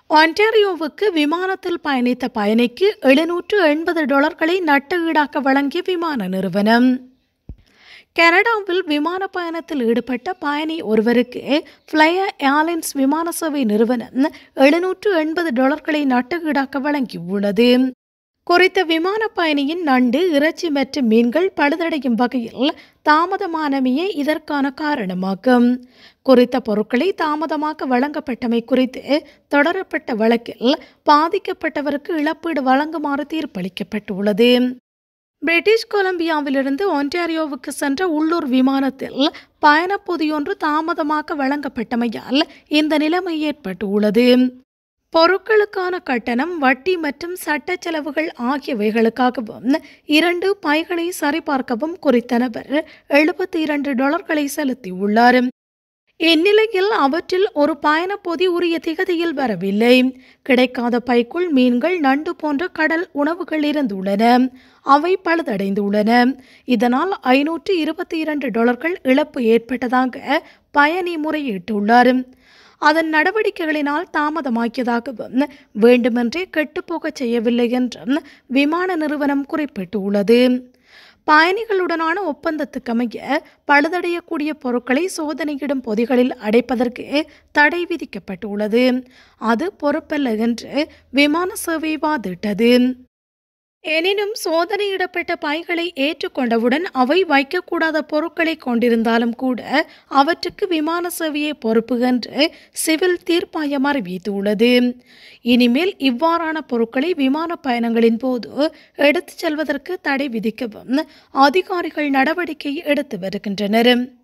ஒன்டாரியோவுக்கு விமானத்தில் பயணித்த பயணிக்கு எழுநூற்று எண்பது டாலர்களை நட்ட ஈடாக்க வழங்கிய விமான நிறுவனம் கனடாவில் விமான பயணத்தில் ஈடுபட்ட பயணி ஒருவருக்கு ஃப்ளையர் ஏர்லைன்ஸ் விமான சேவை நிறுவனம் எழுநூற்று எண்பது டாலர்களை நட்ட ஈடாக்க வழங்கியுள்ளது குறித்த விமான பயணியின் நண்டு இறைச்சி மற்றும் மீன்கள் பழுதடையும் வகையில் தாமதமானமையே இதற்கான காரணமாகும் குறித்த பொருட்களை தாமதமாக வழங்கப்பட்டமை குறித்து தொடரப்பட்ட வழக்கில் பாதிக்கப்பட்டவருக்கு இழப்பீடு வழங்குமாறு தீர்ப்பளிக்கப்பட்டுள்ளது பிரிட்டிஷ் கொலம்பியாவிலிருந்து ஒன்டாரியோவுக்கு சென்ற உள்ளூர் விமானத்தில் பயணப்பொதியொன்று தாமதமாக வழங்கப்பட்டமையால் இந்த நிலைமை ஏற்பட்டுள்ளது பொருட்களுக்கான கட்டணம் வட்டி மற்றும் சட்ட செலவுகள் ஆகியவைகளுக்காகவும் இரண்டு பைகளை சரிபார்க்கவும் குறித்த நபர் எழுபத்தி இரண்டு டாலர்களை செலுத்தியுள்ளார் இந்நிலையில் அவற்றில் ஒரு பயணப்பொதி உரிய திகதியில் வரவில்லை கிடைக்காத பைக்குள் மீன்கள் நண்டு போன்ற கடல் உணவுகள் இருந்துள்ளன அவை பழுதடைந்துள்ளன இதனால் ஐநூற்று இருபத்தி இரண்டு டாலர்கள் இழப்பு ஏற்பட்டதாக பயணி முறையிட்டுள்ளார் அதன் நடவடிக்கைகளினால் தாமதமாக்கியதாகவும் வேண்டுமென்றே கெட்டுப்போகச் செய்யவில்லை என்றும் விமான நிறுவனம் குறிப்பிட்டுள்ளது பயணிகளுடனான ஒப்பந்தத்துக்கமைய பழுதடையக்கூடிய பொருட்களை சோதனையிடும் பொதிகளில் அடைப்பதற்கு தடை விதிக்கப்பட்டுள்ளது அது பொறுப்பல்ல என்று விமான சேவை வாதிட்டது எனினும் சோதனையிடப்பட்ட பைகளை ஏற்றுக்கொண்டவுடன் அவை வைக்கக்கூடாத பொருட்களை கொண்டிருந்தாலும் கூட அவற்றுக்கு விமான சேவையை பொறுப்பு என்று சிவில் தீர்ப்பாயம் அறிவித்துள்ளது இனிமேல் இவ்வாறான பொருட்களை விமான பயணங்களின் போது எடுத்துச் செல்வதற்கு தடை விதிக்கவும் அதிகாரிகள் நடவடிக்கை எடுத்து வருகின்றனர்